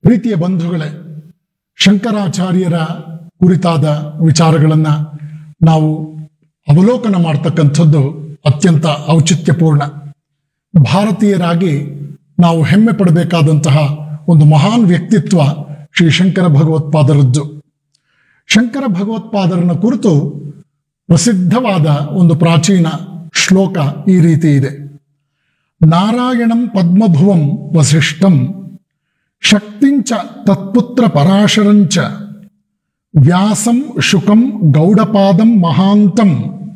ಪ್ರೀತಿಯ ಬಂಧುಗಳೇ ಶಂಕರಾಚಾರ್ಯರ ಕುರಿತಾದ ವಿಚಾರಗಳನ್ನ ನಾವು ಅವಲೋಕನ ಮಾಡ್ತಕ್ಕಂಥದ್ದು ಅತ್ಯಂತ ಔಚಿತ್ಯಪೂರ್ಣ ಭಾರತೀಯರಾಗಿ ನಾವು ಹೆಮ್ಮೆ ಪಡಬೇಕಾದಂತಹ ಒಂದು ಮಹಾನ್ ವ್ಯಕ್ತಿತ್ವ ಶ್ರೀ ಶಂಕರ ಭಗವತ್ಪಾದರದ್ದು ಶಂಕರ ಭಗವತ್ಪಾದರನ ಕುರಿತು ಪ್ರಸಿದ್ಧವಾದ ಒಂದು ಪ್ರಾಚೀನ ಶ್ಲೋಕ ಈ ರೀತಿ ಇದೆ ನಾರಾಯಣಂ ಪದ್ಮಭುವಂ ವಸಿಷ್ಠಂ ಶಕ್ತಿಂಚ ತತ್ಪುತ್ರ ಪರಾಶರಂಚ ವ್ಯಾಸಂ ಶುಕಂ ಗೌಡಪಾದಂ ಮಹಾಂತಂ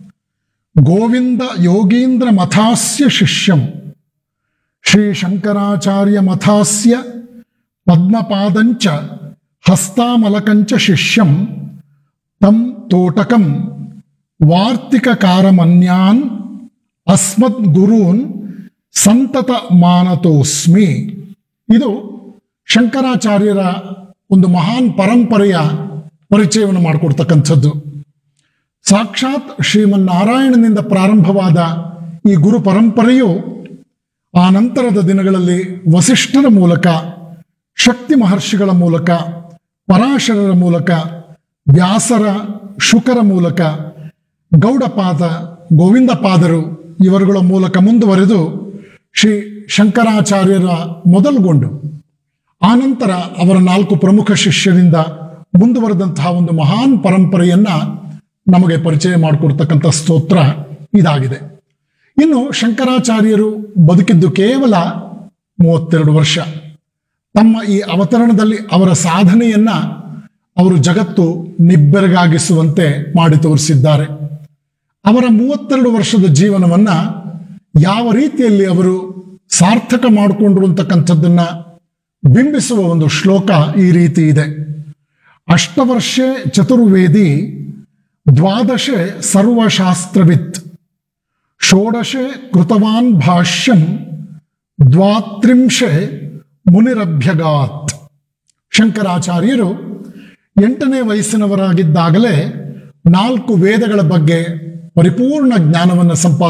ಗೋವಿಂದ ಯೋಗೀಂದ್ರ ಮಥಾಸ್ಯ ಶಿಷ್ಯಂ ಶ್ರೀ ಶಂಕರಾಚಾರ್ಯ ಮಥಾಸ್ಯ ಪದ್ಮಪಾದಂಚ ಹಸ್ತಾಮಲಕಂಚ ಶಿಷ್ಯಂ ತಂ ತೋಟಕಂ ವಾರ್ತಿಕಕಾರಮನ್ಯಾನ್ ಅಸ್ಮದ್ ಗುರೂನ್ ಸಂತತ ಮಾನತೋಸ್ಮಿ ಇದು ಶಂಕರಾಚಾರ್ಯರ ಒಂದು ಮಹಾನ್ ಪರಂಪರೆಯ ಪರಿಚಯವನ್ನು ಮಾಡಿಕೊಡ್ತಕ್ಕಂಥದ್ದು ಸಾಕ್ಷಾತ್ ಶ್ರೀಮನ್ನಾರಾಯಣನಿಂದ ಪ್ರಾರಂಭವಾದ ಈ ಗುರು ಪರಂಪರೆಯು ಆ ನಂತರದ ದಿನಗಳಲ್ಲಿ ವಸಿಷ್ಠರ ಮೂಲಕ ಶಕ್ತಿ ಮಹರ್ಷಿಗಳ ಮೂಲಕ ಪರಾಶರರ ಮೂಲಕ ವ್ಯಾಸರ ಶುಕರ ಮೂಲಕ ಗೌಡಪಾದ ಗೋವಿಂದಪಾದರು ಇವರುಗಳ ಮೂಲಕ ಮುಂದುವರೆದು ಶ್ರೀ ಶಂಕರಾಚಾರ್ಯರ ಮೊದಲುಗೊಂಡು ಆನಂತರ ಅವರ ನಾಲ್ಕು ಪ್ರಮುಖ ಶಿಷ್ಯರಿಂದ ಮುಂದುವರೆದಂತಹ ಒಂದು ಮಹಾನ್ ಪರಂಪರೆಯನ್ನ ನಮಗೆ ಪರಿಚಯ ಮಾಡಿಕೊಡ್ತಕ್ಕಂಥ ಸ್ತೋತ್ರ ಇದಾಗಿದೆ ಇನ್ನು ಶಂಕರಾಚಾರ್ಯರು ಬದುಕಿದ್ದು ಕೇವಲ ಮೂವತ್ತೆರಡು ವರ್ಷ ತಮ್ಮ ಈ ಅವತರಣದಲ್ಲಿ ಅವರ ಸಾಧನೆಯನ್ನ ಅವರು ಜಗತ್ತು ನಿಬ್ಬೆರಗಾಗಿಸುವಂತೆ ಮಾಡಿ ತೋರಿಸಿದ್ದಾರೆ ಅವರ ಮೂವತ್ತೆರಡು ವರ್ಷದ ಜೀವನವನ್ನ ಯಾವ ರೀತಿಯಲ್ಲಿ ಅವರು ಸಾರ್ಥಕ ಮಾಡಿಕೊಂಡ್ರು ಅಂತಕ್ಕಂಥದ್ದನ್ನ ಬಿಂಬಿಸುವ ಒಂದು ಶ್ಲೋಕ ಈ ರೀತಿ ಇದೆ ಅಷ್ಟವರ್ಷೆ ಚತುರ್ವೇದಿ ದ್ವಾದಶೆ ಸರ್ವಶಾಸ್ತ್ರವಿತ್ ಷೋಡಶೆ ಕೃತವಾನ್ ಭಾಷ್ಯಂ ದ್ವಾತ್ರಿಂಶೆ ಮುನಿರಭ್ಯಗಾತ್ ಶಂಕರಾಚಾರ್ಯರು ಎಂಟನೇ ವಯಸ್ಸಿನವರಾಗಿದ್ದಾಗಲೇ ನಾಲ್ಕು ವೇದಗಳ ಬಗ್ಗೆ ಪರಿಪೂರ್ಣ ಜ್ಞಾನವನ್ನು ಸಂಪಾದ